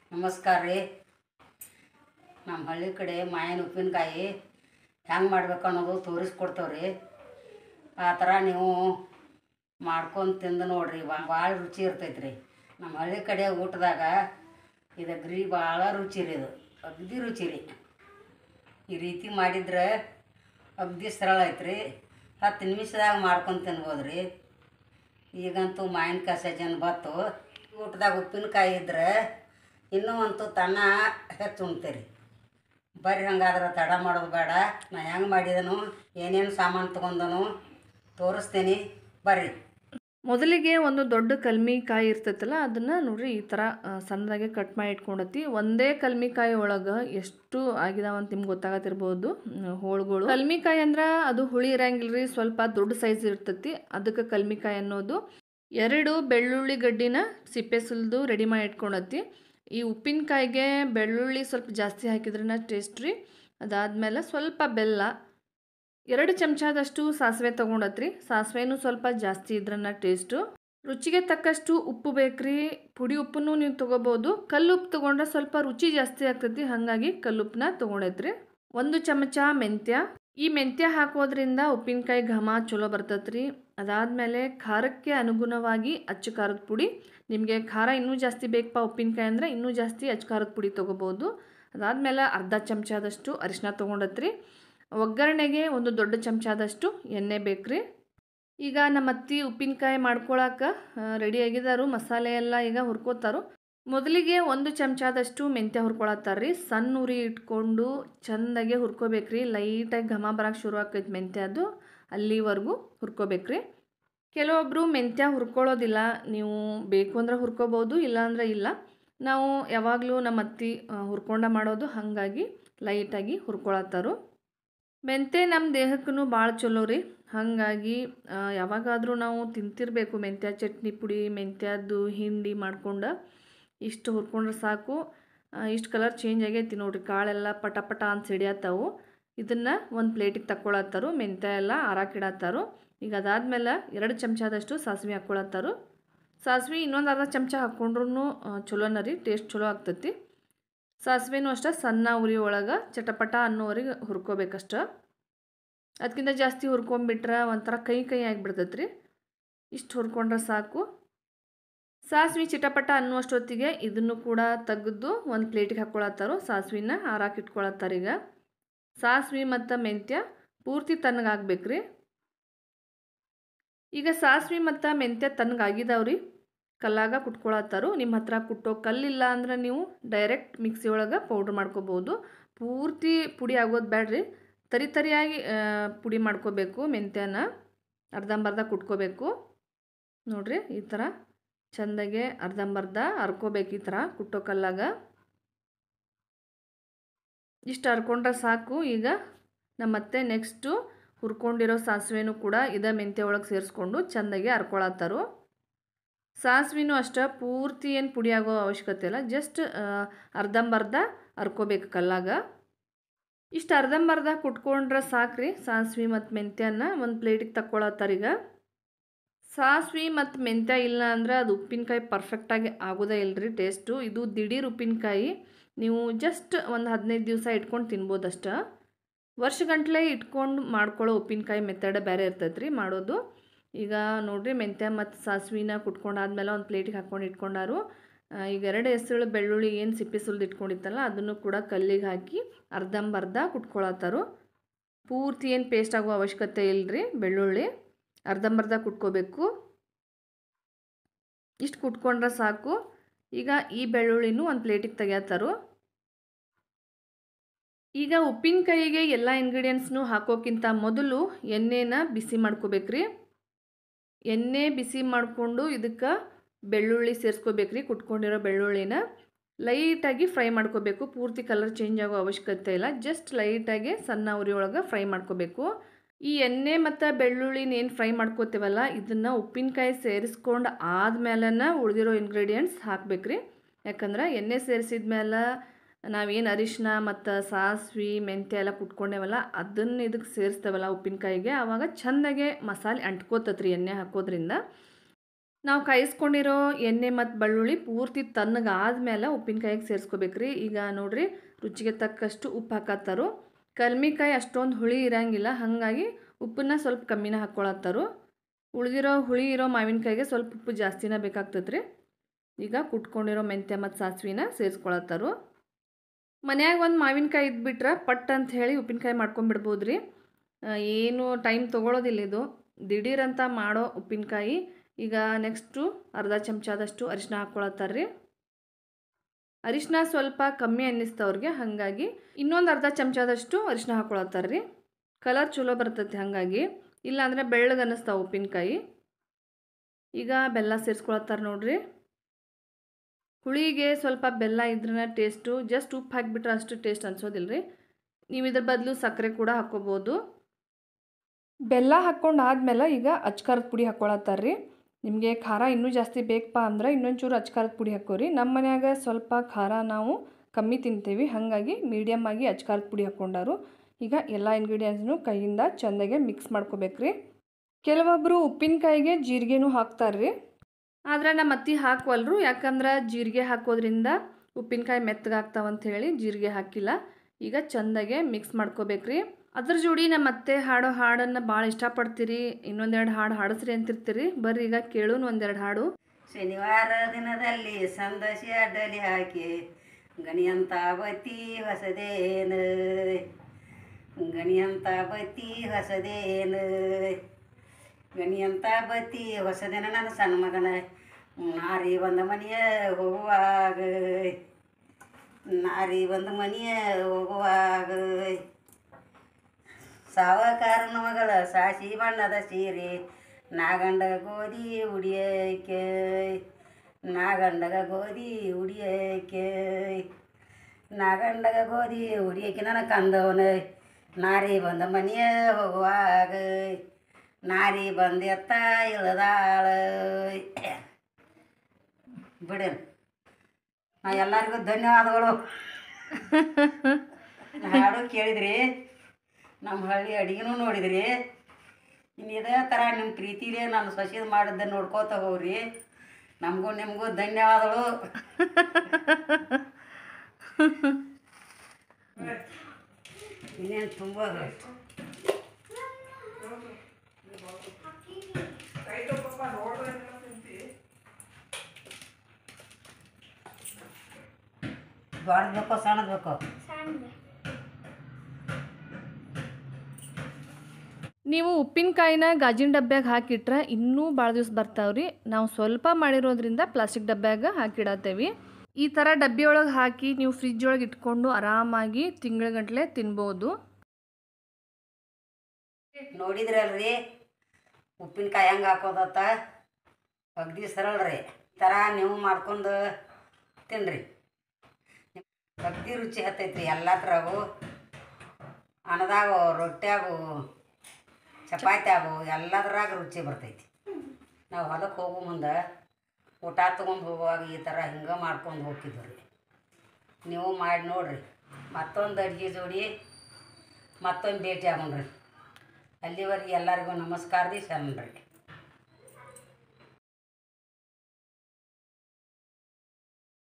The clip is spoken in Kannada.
ನಮಸ್ಕಾರ ರೀ ನಮ್ಮ ಹಳ್ಳಿ ಕಡೆ ಮಾವಿನ ಉಪ್ಪಿನಕಾಯಿ ಹೆಂಗೆ ಮಾಡ್ಬೇಕು ಅನ್ನೋದು ತೋರಿಸ್ಕೊಡ್ತೇವೆ ರೀ ಆ ಥರ ನೀವು ಮಾಡ್ಕೊಂಡು ತಿಂದು ನೋಡ್ರಿ ಭಾಳ ರುಚಿ ಇರ್ತೈತೆ ರೀ ನಮ್ಮ ಹಳ್ಳಿ ಕಡೆ ಊಟದಾಗ ಇದು ಅಗ್ರಿ ಭಾಳ ರುಚಿ ರೀ ಇದು ಅಗ್ದಿ ರುಚಿ ರೀ ಈ ರೀತಿ ಮಾಡಿದ್ರೆ ಅಗ್ದಿ ಸರಳ ಐತ್ರಿ ಹತ್ತು ನಿಮಿಷದಾಗ ಮಾಡ್ಕೊಂಡು ತಿನ್ಬೋದು ರೀ ಈಗಂತೂ ಮಾವಿನಕಾಯಿ ಸಜ್ಜನ್ ಬತ್ತು ಊಟದಾಗ ಉಪ್ಪಿನಕಾಯಿ ಇದ್ರೆ ಇನ್ನೂ ಅಂತೂ ತನ್ನ ಹೆಚ್ಚು ಉಣ್ತೀರಿ ಬರ್ರಿ ಹಂಗಾದ್ರೆ ತಡ ಮಾಡೋದು ಬೇಡ ನಾ ಹೆಂಗೆ ಮಾಡಿದನು ಏನೇನು ಸಾಮಾನು ತೊಗೊಂಡನು ತೋರಿಸ್ತೀನಿ ಬರ್ರಿ ಮೊದಲಿಗೆ ಒಂದು ದೊಡ್ಡ ಕಲ್ಮಿ ಕಾಯಿ ಇರ್ತೈತಲ್ಲ ಅದನ್ನು ನೋಡ್ರಿ ಈ ಥರ ಆ, ಸಣ್ಣದಾಗೆ ಕಟ್ ಮಾಡಿ ಇಟ್ಕೊಂಡತಿ ಒಂದೇ ಕಲ್ಮಿ ಕಾಯಿ ಒಳಗೆ ಎಷ್ಟು ಆಗಿದಾವ ಅಂತ ನಿಮ್ಗೆ ಗೊತ್ತಾಗತ್ತಿರ್ಬೋದು ಮ್, ಹೋಳುಗಳು ಕಲ್ಮಿ ಕಾಯಿ ಅಂದ್ರೆ ಅದು ಹುಳಿ ಇರಂಗಿಲ್ರಿ ಸ್ವಲ್ಪ ದೊಡ್ಡ ಸೈಜ್ ಇರ್ತೈತಿ ಅದಕ್ಕೆ ಕಲ್ಮಿ ಕಾಯಿ ಅನ್ನೋದು ಎರಡು ಬೆಳ್ಳುಳ್ಳಿ ಗಡ್ಡಿನ ಸಿಪ್ಪೆ ಸುಲಿದು ರೆಡಿ ಮಾಡಿ ಇಟ್ಕೊಂಡತಿ ಈ ಉಪ್ಪಿನಕಾಯಿಗೆ ಬೆಳ್ಳುಳ್ಳಿ ಸ್ವಲ್ಪ ಜಾಸ್ತಿ ಹಾಕಿದ್ರನ ಟೇಸ್ಟ್ ರೀ ಅದಾದಮೇಲೆ ಸ್ವಲ್ಪ ಬೆಲ್ಲ ಎರಡು ಚಮಚದಷ್ಟು ಸಾಸಿವೆ ತೊಗೊಂಡತ್ರಿ ಸಾಸಿವೆನೂ ಸ್ವಲ್ಪ ಜಾಸ್ತಿ ಇದ್ರನ್ನ ಟೇಸ್ಟು ರುಚಿಗೆ ತಕ್ಕಷ್ಟು ಉಪ್ಪು ಬೇಕ್ರಿ ಪುಡಿ ಉಪ್ಪನ್ನು ನೀವು ತೊಗೋಬೋದು ಕಲ್ಲು ಉಪ್ಪು ತೊಗೊಂಡ್ರೆ ಸ್ವಲ್ಪ ರುಚಿ ಜಾಸ್ತಿ ಆಗ್ತೈತಿ ಹಾಗಾಗಿ ಕಲ್ಲುಪ್ಪನ್ನ ತೊಗೊಂಡೈತ್ರಿ ಒಂದು ಚಮಚ ಮೆಂತ್ಯ ಈ ಮೆಂತ್ಯ ಹಾಕೋದ್ರಿಂದ ಉಪ್ಪಿನಕಾಯಿ ಘಮ ಚಲೋ ಬರ್ತೈತ್ರಿ ಅದಾದಮೇಲೆ ಖಾರಕ್ಕೆ ಅನುಗುಣವಾಗಿ ಅಚ್ಚು ಖಾರದ ಪುಡಿ ನಿಮಗೆ ಖಾರ ಇನ್ನೂ ಜಾಸ್ತಿ ಬೇಕಪ್ಪ ಉಪ್ಪಿನಕಾಯಿ ಅಂದರೆ ಇನ್ನೂ ಜಾಸ್ತಿ ಅಚ್ಚು ಖಾರದ ಪುಡಿ ತೊಗೋಬೋದು ಅದಾದಮೇಲೆ ಅರ್ಧ ಚಮಚದಷ್ಟು ಅರಿಶಿನ ತೊಗೊಂಡತ್ರಿ ಒಗ್ಗರಣೆಗೆ ಒಂದು ದೊಡ್ಡ ಚಮಚದಷ್ಟು ಎಣ್ಣೆ ಬೇಕ್ರಿ ಈಗ ನಮ್ಮ ಅತ್ತಿ ಉಪ್ಪಿನಕಾಯಿ ಮಾಡ್ಕೊಳಕ ರೆಡಿ ಆಗಿದಾರು ಮಸಾಲೆ ಎಲ್ಲ ಈಗ ಹುರ್ಕೋತಾರು ಮೊದಲಿಗೆ ಒಂದು ಚಮಚದಷ್ಟು ಮೆಂತ್ಯ ಹುರ್ಕೊಳತ್ತಾರ್ರಿ ಸಣ್ಣ ಉರಿ ಇಟ್ಕೊಂಡು ಚೆಂದಾಗೆ ಹುರ್ಕೋಬೇಕ್ರಿ ಲೈಟಾಗಿ ಘಮ ಬರಕ್ಕೆ ಶುರು ಆಕೈತೆ ಮೆಂತ್ಯ ಅದು ಅಲ್ಲಿವರೆಗೂ ಹುರ್ಕೋಬೇಕ್ರಿ ಕೆಲವೊಬ್ಬರು ಮೆಂತ್ಯ ಹುರ್ಕೊಳ್ಳೋದಿಲ್ಲ ನೀವು ಬೇಕು ಅಂದ್ರೆ ಹುರ್ಕೋಬೋದು ಇಲ್ಲಾಂದ್ರೆ ಇಲ್ಲ ನಾವು ಯಾವಾಗಲೂ ನಮ್ಮ ಅತ್ತಿ ಆ, ಹುರ್ಕೊಂಡ ಮಾಡೋದು ಹಾಗಾಗಿ ಲೈಟಾಗಿ ಹುರ್ಕೊಳತ್ತಾರು ಮೆಂತೆ ನಮ್ಮ ದೇಹಕ್ಕೂ ಭಾಳ ಚಲೋ ರೀ ಹಾಗಾಗಿ ಆ, ಯಾವಾಗಾದರೂ ನಾವು ತಿಂತಿರಬೇಕು ಮೆಂತ್ಯ ಚಟ್ನಿ ಪುಡಿ ಮೆಂತ್ಯದ್ದು ಹಿಂಡಿ ಮಾಡ್ಕೊಂಡು ಇಷ್ಟು ಹುರ್ಕೊಂಡ್ರೆ ಸಾಕು ಇಷ್ಟು ಕಲರ್ ಚೇಂಜ್ ಆಗೈತಿ ನೋಡ್ರಿ ಕಾಳೆಲ್ಲ ಪಟ ಪಟ ಅಂತ ಸಿಡಿಯತ್ತಾವು ಇದನ್ನು ಒಂದು ಪ್ಲೇಟಿಗೆ ತಕ್ಕೊಳತ್ತಾರು ಮೆಂತ್ಯ ಎಲ್ಲ ಆರಾಕಿಡತ್ತಾರು ಈಗ ಅದಾದ್ಮೇಲೆ ಎರಡು ಚಮಚದಷ್ಟು ಸಾಸಿವೆ ಹಾಕ್ಕೊಳತ್ತಾರು ಸಾಸಿವೆ ಇನ್ನೊಂದು ಅರ್ಧ ಚಮಚ ಹಾಕ್ಕೊಂಡ್ರೂ ಚಲೋನ ರೀ ಟೇಸ್ಟ್ ಚಲೋ ಆಗ್ತೈತಿ ಸಾಸಿವೆನೂ ಅಷ್ಟೇ ಸಣ್ಣ ಉರಿ ಒಳಗೆ ಚಟಪಟ ಅನ್ನೋವರೆಗೆ ಹುರ್ಕೋಬೇಕಷ್ಟ ಅದಕ್ಕಿಂತ ಜಾಸ್ತಿ ಹುರ್ಕೊಂಬಿಟ್ರೆ ಒಂಥರ ಕೈ ಕೈ ಆಗಿಬಿಡ್ತೈತೆ ರೀ ಇಷ್ಟು ಹುರ್ಕೊಂಡ್ರೆ ಸಾಕು ಸಾಸಿವೆ ಚಿಟಪಟ ಅನ್ನುವಷ್ಟೊತ್ತಿಗೆ ಇದನ್ನು ಕೂಡ ತೆಗೆದು ಒಂದು ಪ್ಲೇಟಿಗೆ ಹಾಕ್ಕೊಳತ್ತಾರು ಸಾಸಿವೆನ ಹಾರಾಕಿಟ್ಕೊಳತ್ತಾರ ಈಗ ಸಾಸಿವೆ ಮತ್ತು ಮೆಂತ್ಯ ಪೂರ್ತಿ ತಣ್ಣಗಾಗ್ಬೇಕ್ರಿ ಈಗ ಸಾಸಿವೆ ಮತ್ತು ಮೆಂತ್ಯ ತಣ್ಣಗಾಗಿದಾವ್ರಿ ಕಲ್ಲಾಗ ಕುಟ್ಕೊಳತ್ತಾರು ನಿಮ್ಮ ಹತ್ರ ಕುಟ್ಟೋ ಕಲ್ಲಿಲ್ಲ ಅಂದ್ರೆ ನೀವು ಡೈರೆಕ್ಟ್ ಮಿಕ್ಸಿ ಒಳಗೆ ಪೌಡ್ರ್ ಮಾಡ್ಕೋಬೋದು ಪೂರ್ತಿ ಪುಡಿ ಆಗೋದು ಬೇಡ್ರಿ ತರಿ ತರಿಯಾಗಿ ಆ, ಪುಡಿ ಮಾಡ್ಕೋಬೇಕು ಮೆಂತ್ಯನ ಅರ್ಧಂಬರ್ಧ ಕುಟ್ಕೋಬೇಕು ನೋಡ್ರಿ ಈ ಥರ ಚೆಂದಾಗೆ ಅರ್ಧಂಬರ್ಧ ಹರ್ಕೋಬೇಕು ಈ ಥರ ಕುಟ್ಟೋ ಕಲ್ಲಾಗ ಇಷ್ಟು ಹರ್ಕೊಂಡ್ರೆ ಸಾಕು ಈಗ ನಮ್ಮತ್ತೆ ನೆಕ್ಸ್ಟು ಹುರ್ಕೊಂಡಿರೋ ಸಾಸಿವೆನೂ ಕೂಡ ಇದೇ ಮೆಂತ್ಯ ಒಳಗೆ ಸೇರಿಸ್ಕೊಂಡು ಚೆಂದಾಗಿ ಹರ್ಕೊಳತ್ತಾರು ಸಾಸಿವೆನೂ ಅಷ್ಟೇ ಪೂರ್ತಿ ಏನು ಪುಡಿ ಆಗೋ ಅವಶ್ಯಕತೆ ಇಲ್ಲ ಜಸ್ಟ್ ಅರ್ಧಂಬರ್ಧ ಹರ್ಕೋಬೇಕು ಕಲ್ಲಾಗ ಇಷ್ಟು ಅರ್ಧಂಬರ್ಧ ಕುಟ್ಕೊಂಡ್ರೆ ಸಾಕ್ರಿ ಸಾಸಿವೆ ಮತ್ತು ಮೆಂತ್ಯನ ಒಂದು ಪ್ಲೇಟಿಗೆ ತಕ್ಕೊಳತ್ತಾರೀಗ ಸಾಸಿವೆ ಮತ್ತು ಮೆಂತ್ಯ ಇಲ್ಲ ಅಂದ್ರೆ ಅದು ಉಪ್ಪಿನಕಾಯಿ ಪರ್ಫೆಕ್ಟಾಗಿ ಆಗೋದೇ ಇಲ್ಲರಿ ಟೇಸ್ಟು ಇದು ದಿಢೀರ್ ಉಪ್ಪಿನಕಾಯಿ ನೀವು ಜಸ್ಟ್ ಒಂದು ಹದಿನೈದು ದಿವಸ ಇಟ್ಕೊಂಡು ತಿನ್ಬೋದಷ್ಟ ವರ್ಷಗಂಟ್ಲೆ ಇಟ್ಕೊಂಡು ಮಾಡ್ಕೊಳ್ಳೋ ಉಪ್ಪಿನಕಾಯಿ ಮೆಥಡ್ ಬೇರೆ ಇರ್ತೈತೆ ರೀ ಮಾಡೋದು ಈಗ ನೋಡ್ರಿ ಮೆಂತ್ಯ ಮತ್ತು ಸಾಸಿವೆನ ಕುಟ್ಕೊಂಡಾದ್ಮೇಲೆ ಒಂದು ಪ್ಲೇಟಿಗೆ ಹಾಕ್ಕೊಂಡು ಇಟ್ಕೊಂಡಾರು ಆ, ಈಗ ಎರಡು ಹೆಸರು ಬೆಳ್ಳುಳ್ಳಿ ಏನು ಸಿಪ್ಪೆ ಸುಲಿದು ಇಟ್ಕೊಂಡಿತ್ತಲ್ಲ ಅದನ್ನು ಕೂಡ ಕಲ್ಲಿಗೆ ಹಾಕಿ ಅರ್ಧಂಬರ್ಧ ಕುಟ್ಕೊಳತ್ತಾರು ಪೂರ್ತಿ ಏನು ಪೇಸ್ಟ್ ಆಗೋ ಅವಶ್ಯಕತೆ ಇಲ್ಲರಿ ಬೆಳ್ಳುಳ್ಳಿ ಅರ್ಧಂಬರ್ಧ ಕುಟ್ಕೋಬೇಕು ಇಷ್ಟು ಕುಟ್ಕೊಂಡ್ರೆ ಸಾಕು ಈಗ ಈ ಬೆಳ್ಳುಳ್ಳಿನೂ ಒಂದು ಪ್ಲೇಟಿಗೆ ತೆಗ್ಯಾತಾರು ಈಗ ಉಪ್ಪಿನಕಾಯಿಗೆ ಎಲ್ಲ ಇಂಗ್ರೀಡಿಯೆಂಟ್ಸ್ನು ಹಾಕೋಕ್ಕಿಂತ ಮೊದಲು ಎಣ್ಣೆನ ಬಿಸಿ ಮಾಡ್ಕೋಬೇಕ್ರಿ ಎಣ್ಣೆ ಬಿಸಿ ಮಾಡಿಕೊಂಡು ಇದಕ್ಕೆ ಬೆಳ್ಳುಳ್ಳಿ ಸೇರಿಸ್ಕೋಬೇಕ್ರಿ ಕುಟ್ಕೊಂಡಿರೋ ಬೆಳ್ಳುಳ್ಳಿನ ಲೈಟಾಗಿ ಫ್ರೈ ಮಾಡ್ಕೋಬೇಕು ಪೂರ್ತಿ ಕಲರ್ ಚೇಂಜ್ ಆಗೋ ಅವಶ್ಯಕತೆ ಇಲ್ಲ ಜಸ್ಟ್ ಲೈಟಾಗಿ ಸಣ್ಣ ಉರಿ ಒಳಗೆ ಫ್ರೈ ಮಾಡ್ಕೋಬೇಕು ಈ ಎಣ್ಣೆ ಮತ್ತು ಬೆಳ್ಳುಳ್ಳಿನ ಏನು ಫ್ರೈ ಮಾಡ್ಕೋತೀವಲ್ಲ ಇದನ್ನು ಉಪ್ಪಿನಕಾಯಿ ಸೇರಿಸ್ಕೊಂಡು ಆದ್ಮೇಲೆ ಉಳಿದಿರೋ ಇಂಗ್ರೀಡಿಯೆಂಟ್ಸ್ ಹಾಕ್ಬೇಕ್ರಿ ಯಾಕಂದ್ರೆ ಎಣ್ಣೆ ಸೇರಿಸಿದ ಮೇಲೆ ನಾವೇನು ಅರಿಶಿನ ಮತ್ತು ಸಾಸ್ವೆ ಮೆಂತ್ಯ ಎಲ್ಲ ಕುಟ್ಕೊಂಡೇವಲ್ಲ ಅದನ್ನು ಇದಕ್ಕೆ ಸೇರಿಸ್ತೇವಲ್ಲ ಉಪ್ಪಿನಕಾಯಿಗೆ ಆವಾಗ ಚೆಂದಾಗೆ ಮಸಾಲೆ ಅಂಟ್ಕೋತತ್ರಿ ಎಣ್ಣೆ ಹಾಕೋದ್ರಿಂದ ನಾವು ಕಾಯಿಸ್ಕೊಂಡಿರೋ ಎಣ್ಣೆ ಮತ್ತು ಬೆಳ್ಳುಳ್ಳಿ ಪೂರ್ತಿ ತಣ್ಣಗಾದ್ಮೇಲೆ ಉಪ್ಪಿನಕಾಯಿಗೆ ಸೇರಿಸ್ಕೋಬೇಕ್ರಿ ಈಗ ನೋಡ್ರಿ ರುಚಿಗೆ ತಕ್ಕಷ್ಟು ಉಪ್ಪು ಹಾಕತ್ತಾರು ಕಲ್ಮಿಕಾಯಿ ಅಷ್ಟೊಂದು ಹುಳಿ ಇರಂಗಿಲ್ಲ ಹಾಗಾಗಿ ಉಪ್ಪನ್ನ ಸ್ವಲ್ಪ ಕಮ್ಮಿನ ಹಾಕ್ಕೊಳತ್ತಾರು ಉಳಿದಿರೋ ಹುಳಿ ಇರೋ ಮಾವಿನಕಾಯಿಗೆ ಸ್ವಲ್ಪ ಉಪ್ಪು ಜಾಸ್ತಿನ ಬೇಕಾಗ್ತದೆ ರೀ ಈಗ ಕುಟ್ಕೊಂಡಿರೋ ಮೆಂತ್ಯ ಮತ್ತು ಸಾಸಿವಿನ ಸೇರಿಸ್ಕೊಳತ್ತಾರು ಮನ್ಯಾಗ ಒಂದು ಮಾವಿನಕಾಯಿ ಇದ್ಬಿಟ್ರೆ ಪಟ್ ಅಂತ ಹೇಳಿ ಉಪ್ಪಿನಕಾಯಿ ಮಾಡ್ಕೊಂಬಿಡ್ಬೋದು ರೀ ಏನು ಟೈಮ್ ತೊಗೊಳೋದಿಲ್ಲ ಇದು ದಿಢೀರಂತ ಮಾಡೋ ಉಪ್ಪಿನಕಾಯಿ ಈಗ ನೆಕ್ಸ್ಟು ಅರ್ಧ ಚಮಚದಷ್ಟು ಅರಿಶಿನ ಹಾಕ್ಕೊಳತ್ತಾರ ರೀ ಅರಿಶಿನ ಸ್ವಲ್ಪ ಕಮ್ಮಿ ಅನ್ನಿಸ್ತವ್ರಿಗೆ ಹಾಗಾಗಿ ಇನ್ನೊಂದು ಅರ್ಧ ಚಮಚದಷ್ಟು ಅರಿಶಿನ ಹಾಕ್ಕೊಳತ್ತಾರ ರೀ ಕಲರ್ ಚಲೋ ಬರ್ತೈತಿ ಹಾಗಾಗಿ ಇಲ್ಲಾಂದರೆ ಬೆಳ್ಳಗೆ ಅನ್ನಿಸ್ತಾವೆ ಉಪ್ಪಿನಕಾಯಿ ಈಗ ಬೆಲ್ಲ ಸೇರಿಸ್ಕೊಳತ್ತಾರ ನೋಡ್ರಿ ಹುಳಿಗೆ ಸ್ವಲ್ಪ ಬೆಲ್ಲ ಇದ್ರನ್ನ ಟೇಸ್ಟು ಜಸ್ಟ್ ಉಪ್ಪು ಹಾಕಿಬಿಟ್ರೆ ಅಷ್ಟು ಟೇಸ್ಟ್ ಅನ್ಸೋದಿಲ್ಲ ರೀ ನೀವು ಇದ್ರ ಬದಲು ಸಕ್ಕರೆ ಕೂಡ ಹಾಕ್ಕೋಬೋದು ಬೆಲ್ಲ ಹಾಕ್ಕೊಂಡು ಆದಮೇಲೆ ಈಗ ಅಚ್ಕಾರದ ಪುಡಿ ಹಾಕ್ಕೊಳತ್ತಾರ ರೀ ನಿಮಗೆ ಖಾರ ಇನ್ನೂ ಜಾಸ್ತಿ ಬೇಕಪ್ಪ ಅಂದ್ರೆ ಇನ್ನೊಂಚೂರು ಅಚ್ಕಾರದ ಪುಡಿ ಹಾಕೋರಿ ನಮ್ಮ ಮನ್ಯಾಗ ಸ್ವಲ್ಪ ಖಾರ ನಾವು ಕಮ್ಮಿ ತಿಂತೀವಿ ಹಾಗಾಗಿ ಮೀಡಿಯಮ್ ಆಗಿ ಅಚ್ಕಾರದ ಪುಡಿ ಹಾಕ್ಕೊಂಡಾರು ಈಗ ಎಲ್ಲ ಇಂಗ್ರೀಡಿಯೆಂಟ್ಸ್ನು ಕೈಯಿಂದ ಚೆಂದಾಗೆ ಮಿಕ್ಸ್ ಮಾಡ್ಕೋಬೇಕ್ರಿ ಕೆಲವೊಬ್ಬರು ಉಪ್ಪಿನಕಾಯಿಗೆ ಜೀರಿಗೆನೂ ಹಾಕ್ತಾರ್ರಿ ಆದ್ರೆ ನಮ್ಮ ಅತ್ತಿ ಹಾಕುವಲ್ರು ಯಾಕಂದ್ರೆ ಜೀರಿಗೆ ಹಾಕೋದ್ರಿಂದ ಉಪ್ಪಿನಕಾಯಿ ಮೆತ್ತಗಾಗ್ತಾವಂತ ಹೇಳಿ ಜೀರಿಗೆ ಹಾಕಿಲ್ಲ ಈಗ ಚೆಂದಾಗೆ ಮಿಕ್ಸ್ ಮಾಡ್ಕೋಬೇಕ್ರಿ ಅದ್ರ ಜೋಡಿ ನಮ್ಮ ಅತ್ತೆ ಹಾಡೋ ಹಾಡನ್ನು ಭಾಳ ಇಷ್ಟಪಡ್ತೀರಿ ಇನ್ನೊಂದೆರಡು ಹಾಡು ಹಾಡಿಸ್ರಿ ಅಂತಿರ್ತೀರಿ ಬರ್ರಿ ಈಗ ಕೇಳೋನು ಒಂದೆರಡು ಹಾಡು ಶನಿವಾರ ದಿನದಲ್ಲಿ ಸಂದಸಿ ಅಡ್ಡಲಿ ಹಾಕಿ ಗಣಿಯಂತ ಬತ್ತಿ ಹೊಸದೇನು ಗಣಿಯಂತ ಬತ್ತಿ ಹೊಸದೇನು ಗಣಿಯಂತ ಬತ್ತಿ ಹೊಸದೇನ ನನ್ನ ಸಣ್ಣ ಮಗನ ನಾರಿ ಬಂದ ಮನೆಯ ಹೋಗುವಾಗ ನಾರಿ ಬಂದ ಮನೆಯ ಹೋಗುವಾಗ ಸಾವಕಾರನ ಮಗಳ ಸಾಸಿ ಬಣ್ಣದ ಸೀರೆ ನಾಗಂಡ ಗೋಧಿ ಉಡಿಯಕ್ಕೆ ನಾಗಂಡಗ ಗೋಧಿ ಉಡಿಯಕ್ಕೆ ನಾಗಂಡಗ ಗೋಧಿ ಉಡಿಯಕ್ಕೆ ನನ್ನ ಕಂದವನ ನಾರಿ ಬಂದ ಮನೆಯ ಹೋಗುವಾಗ ನಾರಿ ಬಂದೆತ್ತ ಇಳದಾಳ ಬಿಡೇನು ನಾ ಎಲ್ಲರಿಗೂ ಧನ್ಯವಾದಗಳು ಹಾಡು ಕೇಳಿದ್ರಿ ನಮ್ಮ ಹಳ್ಳಿ ಅಡಿಗೆನೂ ನೋಡಿದ್ರಿ ಇನ್ನು ಇದೇ ಥರ ನಿಮ್ಮ ಪ್ರೀತಿಲೇ ನಾನು ಸೊಸೆದು ಮಾಡಿದ್ದೆ ನೋಡ್ಕೋತ ಹೋಗ್ರಿ ನಮಗೂ ನಿಮಗೂ ಧನ್ಯವಾದಗಳು ಇನ್ನೇನು ತುಂಬ ದೊಡ್ಡದು ಬೇಕೋ ಸಣ್ಣದು ಬೇಕೋ ನೀವು ಉಪ್ಪಿನಕಾಯಿನ ಗಾಜಿನ ಡಬ್ಬ್ಯಾಗ ಹಾಕಿಟ್ರೆ ಇನ್ನೂ ಭಾಳ ದಿವ್ಸ ಬರ್ತಾವ್ರಿ ನಾವು ಸ್ವಲ್ಪ ಮಾಡಿರೋದ್ರಿಂದ ಪ್ಲಾಸ್ಟಿಕ್ ಡಬ್ಬ್ಯಾಗ ಹಾಕಿಡತ್ತೇವಿ ಈ ಥರ ಡಬ್ಬಿ ಒಳಗೆ ಹಾಕಿ ನೀವು ಫ್ರಿಜ್ ಒಳಗೆ ಇಟ್ಕೊಂಡು ಆರಾಮಾಗಿ ತಿಂಗಳಗಂಟ್ಲೆ ತಿನ್ಬೋದು ನೋಡಿದ್ರಲ್ರಿ ಉಪ್ಪಿನಕಾಯಿ ಹೆಂಗೆ ಹಾಕೋದತ್ತ ಅಗ್ದಿ ಸರಳ ರೀ ಈ ಥರ ನೀವು ಮಾಡ್ಕೊಂಡು ತಿನ್ನಿರಿ ಅಗ್ದಿ ರುಚಿ ಹತ್ತೈತ್ರಿ ಎಲ್ಲ ಥರವು ಅನ್ನದಾಗು ರೊಟ್ಯಾಗು ಚಪಾತ್ಯಾಗು ಎಲ್ಲದ್ರಾಗ ರುಚಿ ಬರ್ತೈತಿ ನಾವು ಹೊಲಕ್ಕೆ ಹೋಗೋ ಮುಂದೆ ಊಟ ತೊಗೊಂಡು ಹೋಗುವಾಗ ಈ ಥರ ಹಿಂಗೆ ಮಾಡ್ಕೊಂಡು ಹೋಗ್ತಿದ್ವಿ ರೀ ನೀವು ಮಾಡಿ ನೋಡ್ರಿ ಮತ್ತೊಂದು ಅಡುಗೆ ಜೋಡಿ ಮತ್ತೊಂದು ಭೇಟಿ ಆಗೋಣ್ರಿ ಅಲ್ಲಿವರೆಗೆ ಎಲ್ಲರಿಗೂ ನಮಸ್ಕಾರ ರೀ ಶರಣ್ರಿ